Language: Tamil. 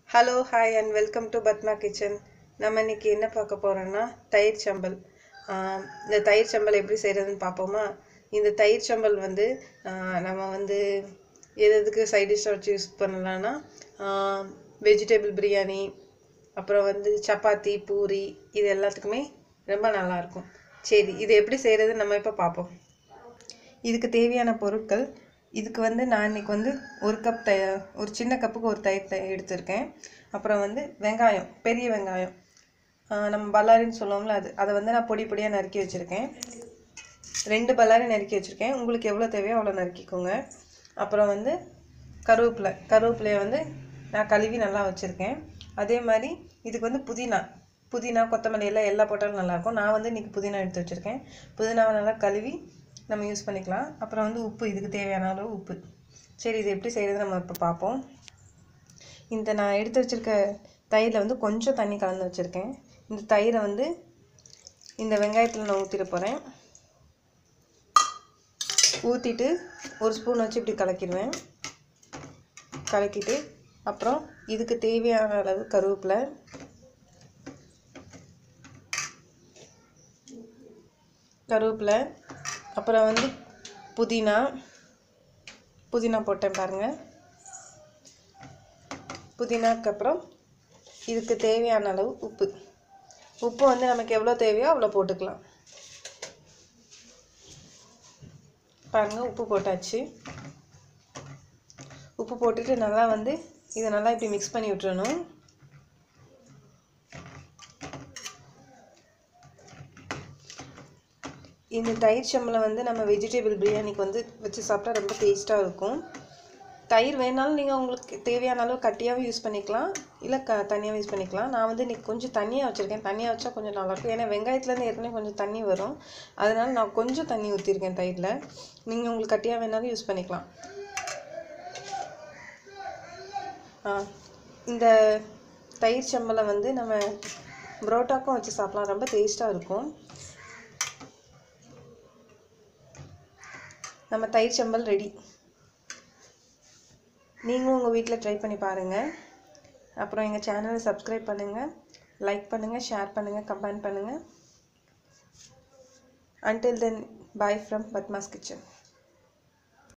hello hi and welcome to Padma kitchen நம்ம இன்னைக்கு என்ன பார்க்க போகிறோன்னா தயிர் சம்பல் ஆஹ் இந்த தயிர் சம்பல் எப்படி செய்கிறதுன்னு பார்ப்போமா இந்த தயிர் சம்பல் வந்து ஆஹ் நம்ம வந்து எது எதுக்கு சைட் டிஷ்ஷாக வச்சு யூஸ் பண்ணலான்னா வெஜிடபிள் பிரியாணி அப்புறம் வந்து சப்பாத்தி பூரி இது எல்லாத்துக்குமே ரொம்ப நல்லாயிருக்கும் சரி இது எப்படி செய்கிறதுன்னு நம்ம இப்போ பார்ப்போம் இதுக்கு தேவையான பொருட்கள் இதுக்கு வந்து நான் இன்னைக்கு வந்து ஒரு கப் த ஒரு சின்ன கப்புக்கு ஒரு தயிர் த- எடுத்திருக்கேன் அப்புறம் வந்து வெங்காயம் பெரிய வெங்காயம் ஆஹ் நம்ம பல்லாரின்னு சொல்லுவோம்ல அது அதை வந்து நான் பொடி பொடியாக நறுக்கி வச்சுருக்கேன் ரெண்டு பல்லாரி நறுக்கி வச்சுருக்கேன் உங்களுக்கு எவ்வளோ தேவையோ அவ்வளோ நறுக்கிக்கோங்க அப்புறம் வந்து கருவேப்பிலை கருவேப்பிலையை வந்து நான் கழுவி நல்லா வச்சுருக்கேன் அதே மாதிரி இதுக்கு வந்து புதினா புதினா கொத்தமல்லி எல்லாம் எல்லாம் போட்டாலும் நல்லாயிருக்கும் நான் வந்து இன்றைக்கி புதினா எடுத்து வச்சுருக்கேன் புதினாவை நல்லா கழுவி நம்ம யூஸ் பண்ணிக்கலாம் அப்புறம் வந்து உப்பு இதுக்கு தேவையான அளவு உப்பு சரி இது எப்படி செய்கிறது நம்ம இப்போ பார்ப்போம் இந்த நான் எடுத்து வச்சுருக்க தயிரில் வந்து கொஞ்சம் தண்ணி கலந்து வச்சுருக்கேன் இந்த தயிரை வந்து இந்த வெங்காயத்தில் நான் ஊற்றிட போகிறேன் ஊற்றிட்டு ஒரு ஸ்பூன் வச்சு இப்படி கலக்கிடுவேன் கலக்கிட்டு அப்புறம் இதுக்கு தேவையான அளவு கருவேப்பிலை கருவேப்பிலை அப்புறம் வந்து புதினா புதினா போட்டேன் பாருங்கள் புதினாக்கு அப்புறம் இதுக்கு தேவையான அளவு உப்பு உப்பு வந்து நமக்கு எவ்வளோ தேவையோ அவ்வளோ போட்டுக்கலாம் பாருங்கள் உப்பு போட்டாச்சு உப்பு போட்டுட்டு நல்லா வந்து இதை நல்லா இப்படி மிக்ஸ் பண்ணி விட்டுறணும் இந்த தயிர் சம்பளம் வந்து நம்ம வெஜிடபிள் பிரியாணிக்கு வந்து வச்சு சாப்பிட்டா ரொம்ப டேஸ்ட்டாக இருக்கும் தயிர் வேணாலும் நீங்கள் உங்களுக்கு தேவையான அளவு கட்டியாகவும் யூஸ் பண்ணிக்கலாம் இல்லை க தனியாக யூஸ் பண்ணிக்கலாம் நான் வந்து இன்னைக்கு கொஞ்சம் தண்ணியாக வச்சுருக்கேன் தண்ணியாக வச்சா கொஞ்சம் நல்லாயிருக்கும் ஏன்னா வெங்காயத்துலேருந்து ஏற்கனவே கொஞ்சம் தண்ணி வரும் அதனால நான் கொஞ்சம் தண்ணி ஊற்றிருக்கேன் தயிரில் நீங்கள் உங்களுக்கு கட்டியாக வேணாலும் யூஸ் பண்ணிக்கலாம் ஆ இந்த தயிர் சம்பளம் வந்து நம்ம புரோட்டாக்கும் வச்சு சாப்பிடலாம் ரொம்ப டேஸ்ட்டாக இருக்கும் நம்ம தயிர் சம்பல் ரெடி நீங்களும் உங்கள் வீட்டில் ட்ரை பண்ணி பாருங்கள் அப்புறம் எங்கள் சேனலை சப்ஸ்கிரைப் பண்ணுங்கள் லைக் பண்ணுங்கள் ஷேர் பண்ணுங்கள் கமெண்ட் பண்ணுங்கள் until then bye from Padma's kitchen